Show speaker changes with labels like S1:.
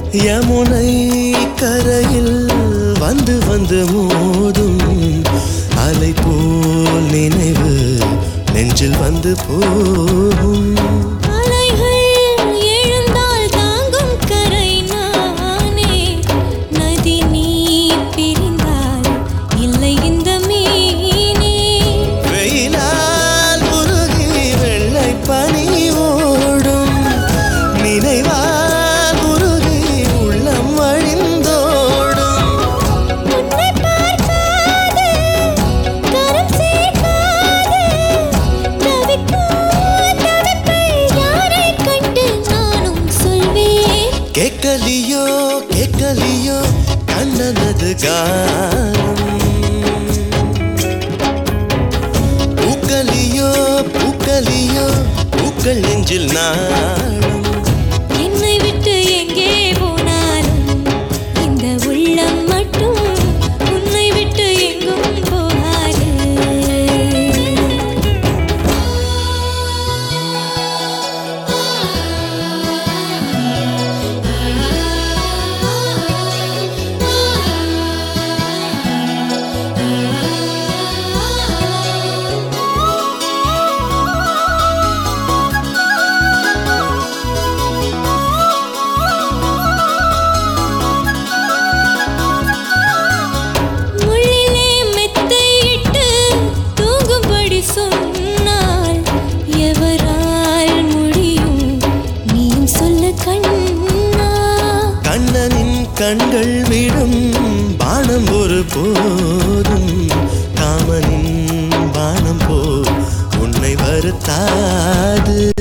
S1: யமுனை கரையில் வந்து வந்து மோதும் அலை போல் நினைவு நெஞ்சில் வந்து போகும்
S2: அலைகள் எழுந்தால் தாங்கும் கரை நானே நதி நீர் பிரிந்தால் இல்லை இந்த மீனே
S1: வெயிலால் உருகி வெள்ளை பனி ஓடும் நினைவால் உருகி உள்ளம் வழிந்தோடும்
S2: உன்னை பார்க்காது கரம் சேர்க்காது தவிக்கும் தவிப்பை யாரைக் கண்டு நானும் சொல்வேன்
S1: கேட்கலியோ கேட்கலியோ கண்ணனது கானம் பூக்கலியோ பூக்கலியோ பூக்கள் நெஞ்சில் நாடும்
S2: என்னை விட்டு எங்கே போனாலும் இந்த உள்ளம் மட்டும் உன்னை விட்டு எங்கும் போகாது முள்ளிலே மெத்தையிட்டு தூங்கும்படி சொன்னால் எவரால் முடியும் நீயும் சொல்ல கண்ணா
S1: கண்ணனின் கண்கள் விடும் பானம் ஒரு போதும் காமனின் பானம் போ உன்னை வருத்தாது